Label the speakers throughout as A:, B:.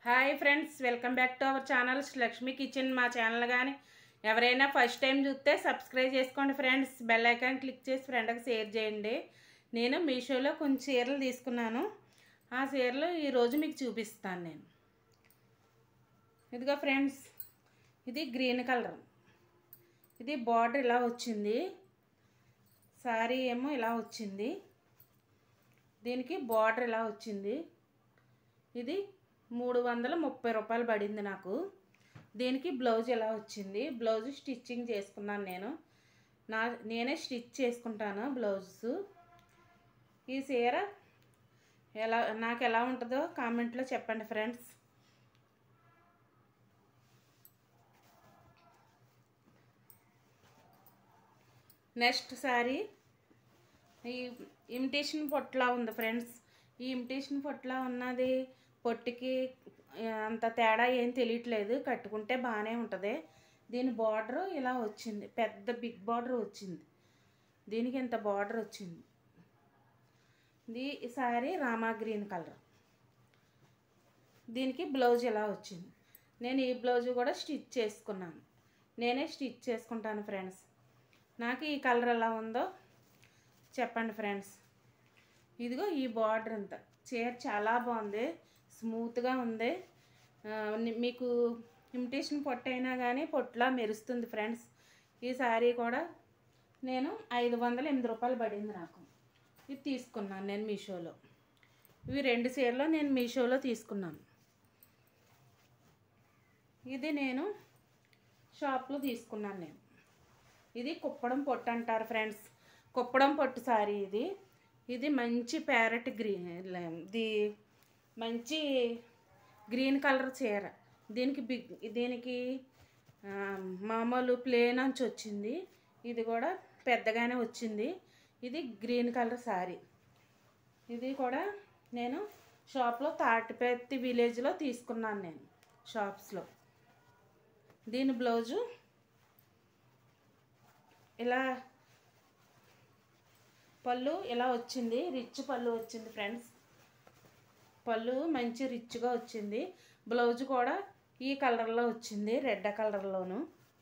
A: hi friends welcome back to our channel Lakshmi kitchen మా channel కానీ ఎవరైనా ఫస్ట్ టైం చూస్తే సబ్స్క్రైబ్ చేసుకోండి ఫ్రెండ్స్ బెల్ ఐకాన్ క్లిక్ చేసి ఫ్రెండ్కి షేర్ చేయండి నేను మీషోలో కొన్ని చీరలు తీసుకున్నాను ఆ చీరలు ఈరోజు మీకు చూపిస్తాను నేను ఇదిగో ఫ్రెండ్స్ ఇది గ్రీన్ కలర్ ఇది బార్డర్ ఇలా వచ్చింది సారీ ఏమో ఇలా వచ్చింది దీనికి బార్డర్ ఇలా వచ్చింది ఇది మూడు వందల ముప్పై రూపాయలు పడింది నాకు దీనికి బ్లౌజ్ ఎలా వచ్చింది బ్లౌజ్ స్టిచ్చింగ్ చేసుకున్నాను నేను నా నేనే స్టిచ్ చేసుకుంటాను బ్లౌజ్ ఈ చీర ఎలా నాకు ఎలా ఉంటుందో కామెంట్లో చెప్పండి ఫ్రెండ్స్ నెక్స్ట్ సారీ ఈ ఇమిటేషన్ పొట్లా ఉంది ఫ్రెండ్స్ ఈ ఇమిటేషన్ పొట్లా ఉన్నది పొట్టికి ఆ, అంత తేడా ఏం తెలియట్లేదు కట్టుకుంటే బాగానే ఉంటుంది దీని బార్డర్ ఇలా వచ్చింది పెద్ద బిగ్ బార్డర్ వచ్చింది దీనికి ఇంత బార్డర్ వచ్చింది ఇది ఈ సారీ రామా గ్రీన్ కలర్ దీనికి బ్లౌజ్ ఇలా వచ్చింది నేను ఈ బ్లౌజ్ కూడా స్టిచ్ చేసుకున్నాను నేనే స్టిచ్ చేసుకుంటాను ఫ్రెండ్స్ నాకు ఈ కలర్ ఎలా ఉందో చెప్పండి ఫ్రెండ్స్ ఇదిగో ఈ బార్డర్ అంత చీర చాలా బాగుంది స్మూత్గా ఉంది ఆ, ని- మీకు ఇమిటేషన్ పొట్టు అయినా కానీ పొట్టులా మెరుస్తుంది ఫ్రెండ్స్ ఈ శారీ కూడా నేను ఐదు వందల ఎనిమిది రూపాయలు పడింది నాకు ఇది తీసుకున్నాను నేను మీషోలో ఇవి రెండు చీరలు నేను మీషోలో తీసుకున్నాను ఇది నేను షాప్లో తీసుకున్నాను నేను ఇది కుప్పడం పొట్టు అంటారు ఫ్రెండ్స్ కుప్పడం పొట్టు సారీ ఇది ఇది మంచి ప్యారెట్ గ్రీన్ ఇది మంచి గ్రీన్ కలర్ చీర దీనికి బిగ్ దీనికి ఆ, మామూలు ప్లేన్ అంచు వచ్చింది ఇది కూడా పెద్దగానే వచ్చింది ఇది గ్రీన్ కలర్ శారీ ఇది కూడా నేను షాప్లో తాటిపెత్తి విలేజ్లో తీసుకున్నాను నేను షాప్స్లో దీని బ్లౌజు ఇలా పళ్ళు ఇలా వచ్చింది రిచ్ పళ్ళు వచ్చింది ఫ్రెండ్స్ పళ్ళు మంచి రిచ్గా వచ్చింది బ్లౌజ్ కూడా ఈ కలర్లో వచ్చింది రెడ్ కలర్లోను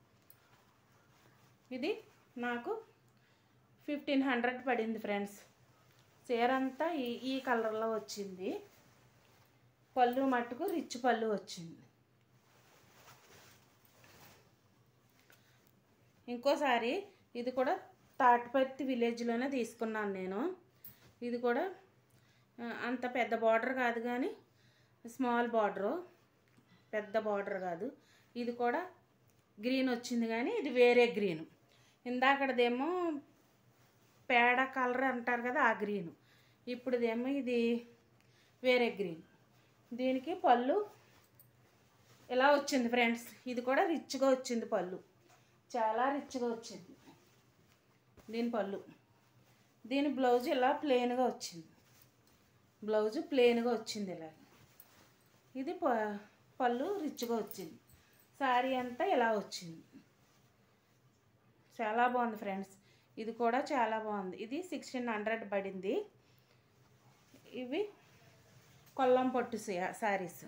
A: ఇది నాకు ఫిఫ్టీన్ హండ్రెడ్ పడింది ఫ్రెండ్స్ చీర అంతా ఈ ఈ కలర్లో వచ్చింది పళ్ళు మట్టుకు రిచ్ పళ్ళు వచ్చింది ఇంకోసారి ఇది కూడా తాటిపత్తి విలేజ్లోనే తీసుకున్నాను నేను ఇది కూడా ఆ, అంత పెద్ద బార్డర్ కాదు కానీ స్మాల్ బార్డరు పెద్ద బార్డర్ కాదు ఇది కూడా గ్రీన్ వచ్చింది కానీ ఇది వేరే గ్రీన్ ఇందాకడదేమో పేడ కలర్ అంటారు కదా ఆ గ్రీను ఇప్పుడుదేమో ఇది వేరే గ్రీన్ దీనికి పళ్ళు ఇలా వచ్చింది ఫ్రెండ్స్ ఇది కూడా రిచ్గా వచ్చింది పళ్ళు చాలా రిచ్గా వచ్చింది దీని పళ్ళు దీని బ్లౌజ్ ఇలా ప్లెయిన్గా వచ్చింది బ్లౌజ్ ప్లెయిన్గా వచ్చింది ఇలా ఇది ప- పళ్ళు రిచ్గా వచ్చింది శారీ అంతా ఇలా వచ్చింది చాలా బాగుంది ఫ్రెండ్స్ ఇది కూడా చాలా బాగుంది ఇది సిక్స్టీన్ హండ్రెడ్ పడింది ఇవి కొల్లం పట్టు శారీస్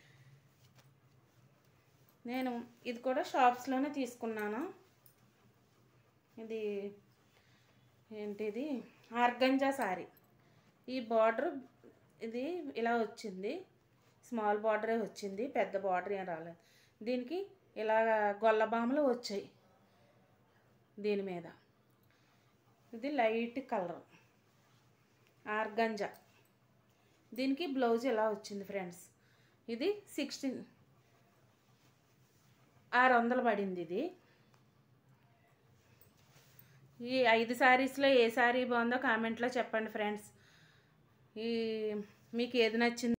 A: నేను ఇది కూడా షాప్స్లోనే తీసుకున్నాను ఇది ఏంటిది ఆర్గంజా శారీ ఈ బార్డర్ ఇది ఇలా వచ్చింది స్మాల్ బార్డరే వచ్చింది పెద్ద బార్డర్ ఏం రాలేదు దీనికి ఇలా గొల్లబాములు వచ్చాయి దీని మీద ఇది లైట్ కలర్ ఆర్గంజా దీనికి బ్లౌజ్ ఇలా వచ్చింది ఫ్రెండ్స్ ఇది సిక్స్టీన్ ఆరు వందలు పడింది ఇది ఈ ఐదు శారీస్లో ఏ శారీ బాగుందో కామెంట్లో చెప్పండి ఫ్రెండ్స్ ఈ మీకు ఏది నచ్చింది